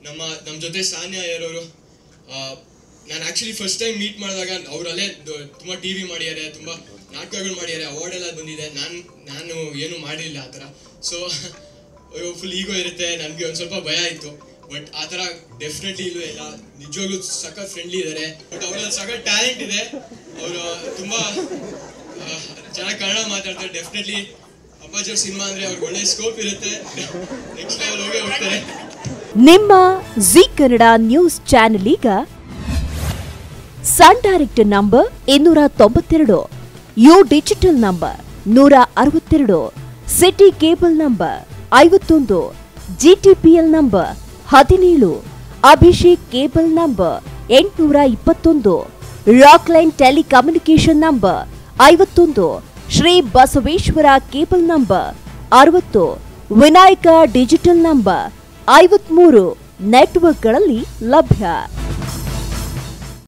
ನಮ್ಮ ನಮ್ಮ ಜೊತೆ ಸಾನ್ಯಾ ಯಾರವರು ನಾನು ಆ್ಯಕ್ಚುಲಿ ಫಸ್ಟ್ ಟೈಮ್ ಮೀಟ್ ಮಾಡಿದಾಗ ಅವರಲ್ಲೇ ತುಂಬ ಟಿ ವಿ ಮಾಡಿದ್ದಾರೆ ತುಂಬ ನಾಟಕಗಳು ಮಾಡಿದ್ದಾರೆ ಅವಾರ್ಡ್ ಎಲ್ಲ ಬಂದಿದೆ ನಾನು ನಾನು ಏನು ಮಾಡಿಲ್ಲ ಆ ಥರ ಸೊ ಫುಲ್ ಈಗೋ ಇರುತ್ತೆ ನನಗೆ ಒಂದು ಸ್ವಲ್ಪ ಭಯ ಇತ್ತು ಬಟ್ ಆ ಥರ ಡೆಫಿನೆಟ್ಲಿ ಇಲ್ಲೂ ಇಲ್ಲ ನಿಜವಾಗ್ಲೂ ಸಖತ್ ಫ್ರೆಂಡ್ಲಿ ಇದ್ದಾರೆ ಬಟ್ ಅವರಲ್ಲಿ ಸಖತ್ ಟ್ಯಾಲೆಂಟ್ ಇದೆ ಅವರು ತುಂಬ ಚೆನ್ನಾಗಿ ಕನ್ನಡ ಮಾತಾಡ್ತಾರೆ ಡೆಫಿನೆಟ್ಲಿ ಅಪ್ಪಾಜಿ ಅವ್ರ ಸಿನಿಮಾ ಅಂದರೆ ಅವ್ರಿಗೆ ಒಳ್ಳೆ ಸ್ಕೋಪ್ ಇರುತ್ತೆ ನೆಕ್ಸ್ಟ್ ಲೆವೆಲ್ ಹೋಗೇ ಹೋಗ್ತಾರೆ ನಿಮ್ಮ ಜಿ ಕನ್ನಡ ನ್ಯೂಸ್ ಚಾನೆಲ್ ಈಗ ಸನ್ ಡೈರೆಕ್ಟ್ ನಂಬರ್ ಇನ್ನೂರ ತೊಂಬತ್ತೆರಡು ಯು ಡಿಜಿಟಲ್ ನಂಬರ್ ನೂರ ಅರವತ್ತೆರಡು ಸಿಟಿ ಕೇಬಲ್ ನಂಬರ್ ಐವತ್ತೊಂದು ಜಿಟಿಪಿಎಲ್ ನಂಬರ್ ಹದಿನೇಳು ಅಭಿಷೇಕ್ ಕೇಬಲ್ ನಂಬರ್ ಎಂಟುನೂರ ಇಪ್ಪತ್ತೊಂದು ರಾಕ್ಲೈನ್ ಟೆಲಿಕಮ್ಯುನಿಕೇಶನ್ ನಂಬರ್ ಐವತ್ತೊಂದು ಶ್ರೀ ಬಸವೇಶ್ವರ ಕೇಬಲ್ ನಂಬರ್ ಅರವತ್ತು ವಿನಾಯಕ ಡಿಜಿಟಲ್ ನಂಬರ್ ಐವತ್ಮೂರು ನೆಟ್ವರ್ಕ್ಗಳಲ್ಲಿ ಲಭ್ಯ